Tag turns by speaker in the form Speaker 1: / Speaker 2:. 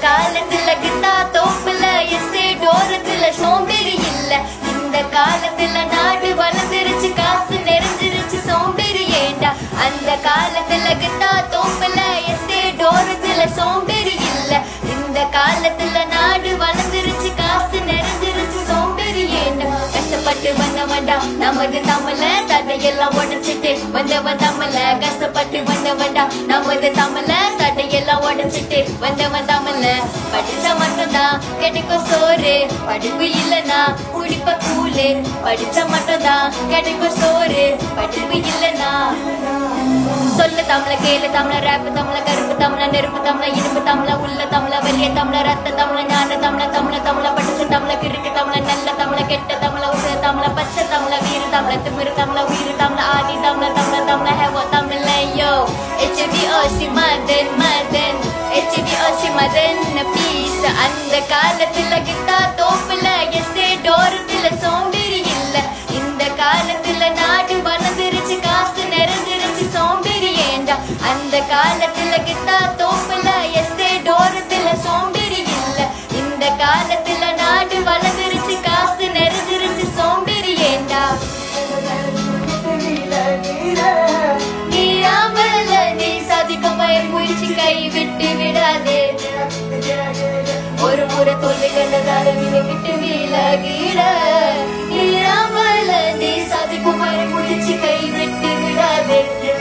Speaker 1: காலத்துல கிட்டா தோப்புல எஸ்டேட் ஓரத்துல சோம்பேறி இல்ல இந்த காலத்துல நாடு வளர்ந்துருச்சு காசு நிறைஞ்சிருச்சு சோம்பேறி ஏண்டா அந்த காலத்துல கிட்டா தோப்புல எஸ்டேட் ஓரத்துல சோம்பேறி இல்ல இந்த காலத்துல நாடு வளர்ந்துருச்சு காசு நிறைஞ்சிருச்சு சோம்பேறி ஏண்டா கஷ்டப்பட்டு வந்தவன்டா நமது தமிழ தடையெல்லாம் உடைச்சிட்டு வந்தவன் தமிழ கஷ்டப்பட்டு வந்தவன்டா நமது தமிழ தடையெல்லாம் உடைச்சிட்டு வந்தவன் தமிழ படிச்சா மட்டும்தான் கிடைக்கும் சோறு படிப்பு இல்லனா குடிப்ப கூலு படிச்சா மட்டும்தான் கிடைக்கும் சோறு படிப்பு இல்லனா சொல்ல தமிழ கேளு தமிழ ரேப்பு தமிழ கருப்பு தமிழ நெருப்பு தமிழ இனிப்பு தமிழ உள்ள தமிழ வெளிய தமிழ ரத்த தமிழ ஞான தமிழ தமிழ தமிழ படிச்ச தமிழ கிறுக்கு தமிழ நல்ல தமிழ கெட்ட தமிழ உச தமிழ பச்சை தமிழ வீர தமிழ திமிரு தமிழ உயிர் தமிழ ஆதி தமிழ தமிழ தமிழ ஹெவோ தமிழ யோ ஹெச்பி ஓசி மதன் மதன் ஹெச்பி ஓசி மதன் பீஸ் அந்த காலத்துல கிட்டா தோப்புல எஸ்டே டோரத்துல சோம்பேறி இல்ல இந்த காலத்துல நாடு வளர்ந்துருச்சு காசு நிறைஞ்சிருச்சு சோம்பேறி ஏண்டா அந்த காலத்துல கிட்டா தோப்புல எஸ்டே டோரத்துல சோம்பேறி இல்ல இந்த காலத்துல நாடு வளர்ந்துருச்சு காசு நிறைஞ்சிருச்சு சோம்பேறி ஏண்டா நீ ஆம்பள நீ சாதிக்க பயிர் முயற்சி கை விட்டு விடாதே ஒரு முறை தொல்லைகளதால வினை விட்டு விலகிட நீ ஆம்பள நீ சாதிக்க பயிர் முயற்சி கை விட்டு விடாதே